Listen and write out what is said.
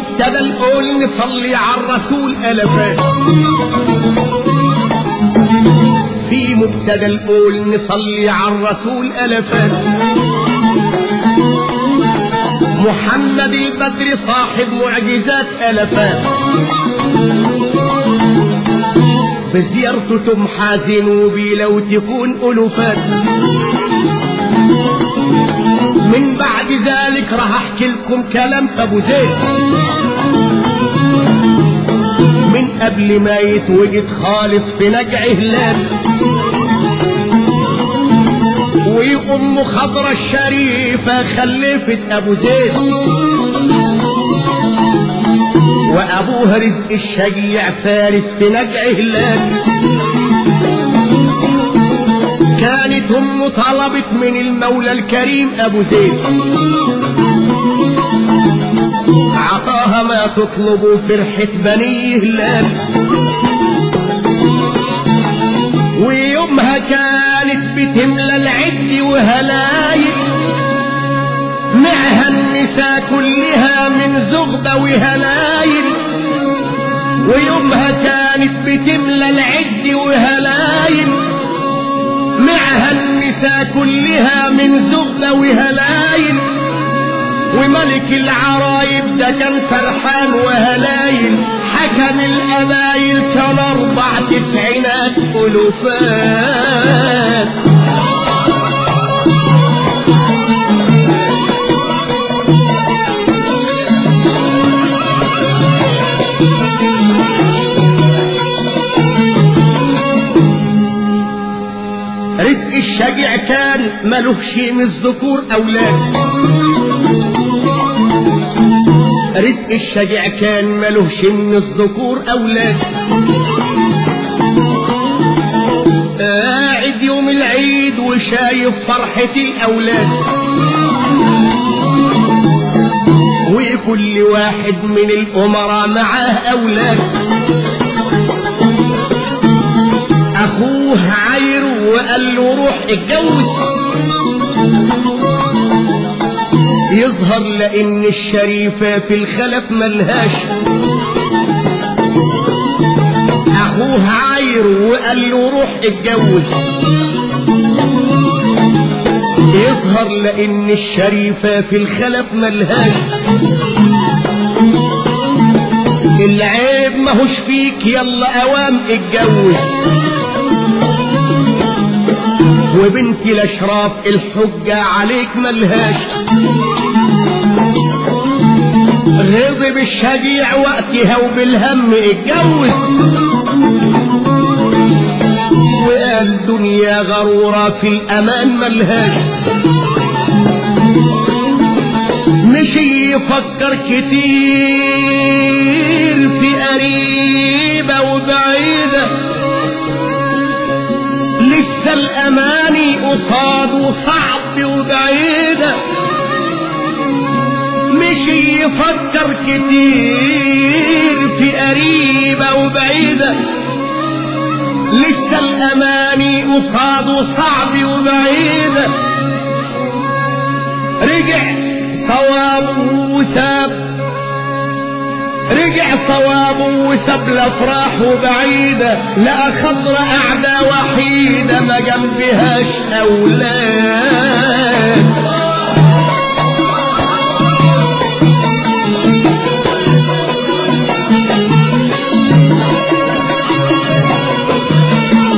مبتدا القول نصلي على الرسول ألفات في مبتدا القول نصلي على الرسول ألفات محمد البدر صاحب معجزات ألفات بزيارته تمحى ذنوبي لو تكون ألوفات من بعد ذلك راح احكي لكم كلام ابو زيد من قبل ما يتوجد خالص في نجع هلال وام خضرة الشريفة خلفت ابو زيد وابوها رزق الشجيع فارس في نجع هلال كانت امه طلبت من المولى الكريم ابو زيد عطاها ما تطلب فرحة بني هلال ويومها كانت بتملى العد وهلايل معها النساء كلها من زغبة وهلايل ويومها كانت بتملى العد وهلايل معها النساء كلها من زغبة وهلايل وملك العرايب ده كان فرحان وهلايل حكم القبايل كان اربع تسعينات الوفات رزق الشجع كان ملوش من الذكور اولاد رزق الشجع كان ملوش من الذكور اولاد قاعد يوم العيد وشايف فرحة الاولاد وكل واحد من الامراء معاه اولاد اخوه عايره وقال له روح اتجوز يظهر لان الشريفة في الخلف ملهاش اخوه عايره وقال له روح اتجوز يظهر لان الشريفة في الخلف ملهاش العيب ماهوش فيك يلا اوام اتجوز وبنتي الاشراف الحجة عليك ملهاش غضب الشجيع وقتها وبالهم اتجوز وقال دنيا غرورة في الامان ملهاش مشي يفكر كتير في قريبة وبعيدة لسه الاماني قصاده صعب وبعيدة مشي يفكر كتير في قريبة وبعيدة لسه الاماني قصاده صعب وبعيدة رجع صواب وساب رجع صوابه وساب الافراح وبعيدة لقى خضرة قاعدة وحيدة ما جنبهاش اولاد